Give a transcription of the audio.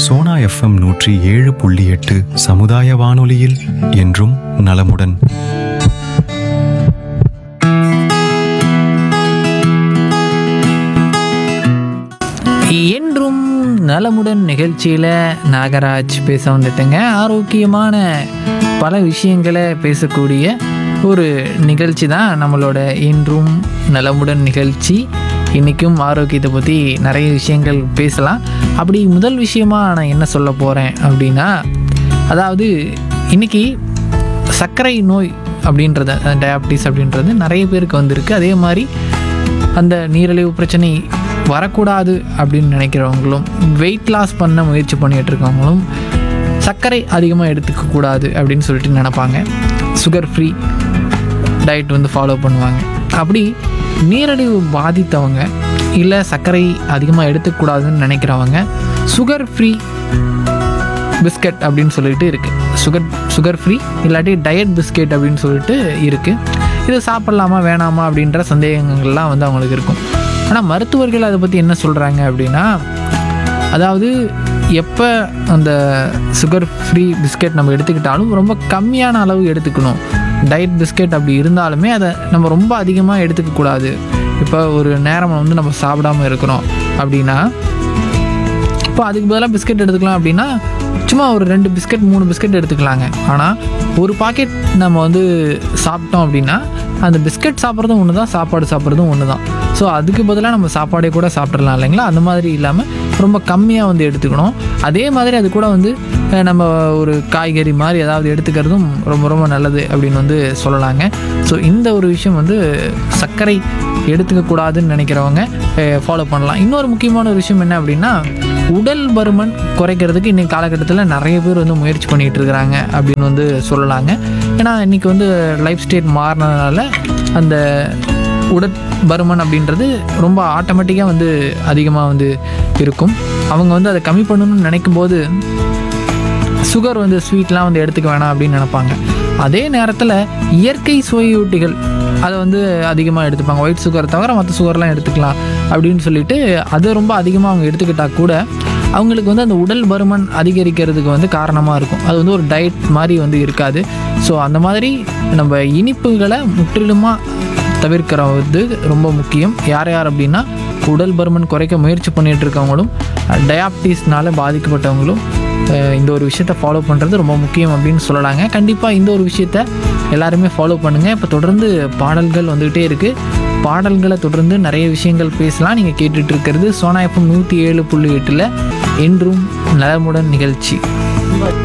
Sona FM நூற்றி ஏழு புள்ளி எட்டு சமுதாய வானொலியில் என்றும் நலமுடன் என்றும் நலமுடன் நிகழ்ச்சியில் நாகராஜ் பேச வந்துட்டேங்க ஆரோக்கியமான பல விஷயங்களை பேசக்கூடிய ஒரு நிகழ்ச்சி தான் நம்மளோட என்றும் நலமுடன் நிகழ்ச்சி இன்றைக்கும் ஆரோக்கியத்தை பற்றி நிறைய விஷயங்கள் பேசலாம் அப்படி முதல் விஷயமா நான் என்ன சொல்ல போகிறேன் அப்படின்னா அதாவது இன்னைக்கு சர்க்கரை நோய் அப்படின்றது டயாபிட்டிஸ் அப்படின்றது நிறைய பேருக்கு வந்திருக்கு அதே மாதிரி அந்த நீரிழிவு பிரச்சனை வரக்கூடாது அப்படின்னு நினைக்கிறவங்களும் வெயிட் லாஸ் பண்ண முயற்சி பண்ணிட்டு இருக்கவங்களும் சர்க்கரை அதிகமாக எடுத்துக்க கூடாது அப்படின்னு சொல்லிட்டு நினைப்பாங்க சுகர் ஃப்ரீ டயட் வந்து ஃபாலோ பண்ணுவாங்க அப்படி நீரிழிவு பாதித்தவங்க இல்லை சர்க்கரை அதிகமாக எடுத்துக்கூடாதுன்னு நினைக்கிறவங்க சுகர் ஃப்ரீ பிஸ்கட் அப்படின்னு சொல்லிட்டு இருக்குது சுகர் சுகர் ஃப்ரீ இல்லாட்டி டயட் பிஸ்கெட் அப்படின்னு சொல்லிட்டு இருக்குது இது சாப்பிட்லாமா வேணாமா அப்படின்ற சந்தேகங்கள்லாம் வந்து அவங்களுக்கு இருக்கும் ஆனால் மருத்துவர்கள் அதை பற்றி என்ன சொல்கிறாங்க அப்படின்னா அதாவது எப்போ அந்த சுகர் ஃப்ரீ பிஸ்கெட் நம்ம எடுத்துக்கிட்டாலும் ரொம்ப கம்மியான அளவு எடுத்துக்கணும் டயட் பிஸ்கெட் அப்படி இருந்தாலுமே அதை நம்ம ரொம்ப அதிகமாக எடுத்துக்கக்கூடாது இப்போ ஒரு நேரம் வந்து நம்ம சாப்பிடாம இருக்கிறோம் அப்படின்னா இப்போ அதுக்கு பதிலாக பிஸ்கட் எடுத்துக்கலாம் அப்படின்னா சும்மா ஒரு ரெண்டு பிஸ்கட் மூணு பிஸ்கட் எடுத்துக்கலாங்க ஆனால் ஒரு பாக்கெட் நம்ம வந்து சாப்பிட்டோம் அப்படின்னா அந்த பிஸ்கட் சாப்பிட்றதும் ஒன்று தான் சாப்பாடு சாப்பிட்றதும் ஒன்று தான் ஸோ அதுக்கு பதிலாக நம்ம சாப்பாடே கூட சாப்பிட்றலாம் இல்லைங்களா அந்த மாதிரி இல்லாமல் ரொம்ப கம்மியாக வந்து எடுத்துக்கணும் அதே மாதிரி அது கூட வந்து அஹ், நம்ம ஒரு காய்கறி மாதிரி ஏதாவது எடுத்துக்கிறதும் ரொம்ப ரொம்ப நல்லது அப்படின்னு வந்து சொல்லலாங்க ஸோ இந்த ஒரு விஷயம் வந்து சர்க்கரை எடுத்துக்கக்கூடாதுன்னு நினைக்கிறவங்க ஃபாலோ பண்ணலாம் இன்னொரு முக்கியமான ஒரு விஷயம் என்ன அப்படின்னா உடல் பருமன் குறைக்கிறதுக்கு இன்றைக்கி காலகட்டத்தில் நிறைய பேர் வந்து முயற்சி பண்ணிகிட்டு இருக்கிறாங்க அப்படின்னு வந்து சொல்லலாங்க ஏன்னா இன்றைக்கி வந்து லைஃப் ஸ்டைல் மாறினதுனால அந்த உடற்பருமன் அப்படின்றது ரொம்ப ஆட்டோமேட்டிக்காக வந்து அதிகமாக வந்து இருக்கும் அவங்க வந்து அதை கம்மி பண்ணணும்னு நினைக்கும் போது சுகர் வந்து ஸ்வீட்லாம் வந்து எடுத்துக்க வேணாம் அப்படின்னு நினைப்பாங்க அதே நேரத்தில் இயற்கை சுவையூட்டிகள் அதை வந்து அதிகமாக எடுத்துப்பாங்க ஒயிட் சுகர் தவிர மற்ற சுகர்லாம் எடுத்துக்கலாம் அப்படின்னு சொல்லிட்டு அதை ரொம்ப அதிகமாக அவங்க எடுத்துக்கிட்டால் கூட அவங்களுக்கு வந்து அந்த உடல் பருமன் அதிகரிக்கிறதுக்கு வந்து காரணமாக இருக்கும் அது வந்து ஒரு டயட் மாதிரி வந்து இருக்காது ஸோ அந்த மாதிரி நம்ம இனிப்புகளை முற்றிலுமாக தவிர்க்கிறது ரொம்ப முக்கியம் யார் யார் அப்படின்னா உடல் பருமன் குறைக்க முயற்சி பண்ணிட்டு இருக்கவங்களும் டயாபிட்டிஸ்னால பாதிக்கப்பட்டவங்களும் அஹ், இந்த ஒரு விஷயத்த ஃபாலோ பண்ணுறது ரொம்ப முக்கியம் அப்படின்னு சொல்லலாங்க கண்டிப்பாக இந்த ஒரு விஷயத்த எல்லாருமே ஃபாலோ பண்ணுங்கள் இப்போ தொடர்ந்து பாடல்கள் வந்துகிட்டே இருக்குது பாடல்களை தொடர்ந்து நிறைய விஷயங்கள் பேசலாம் நீங்கள் கேட்டுட்டு இருக்கிறது சோனா எஃப்எம் நூற்றி ஏழு புள்ளி எட்டில் என்றும் நலமுடன் நிகழ்ச்சி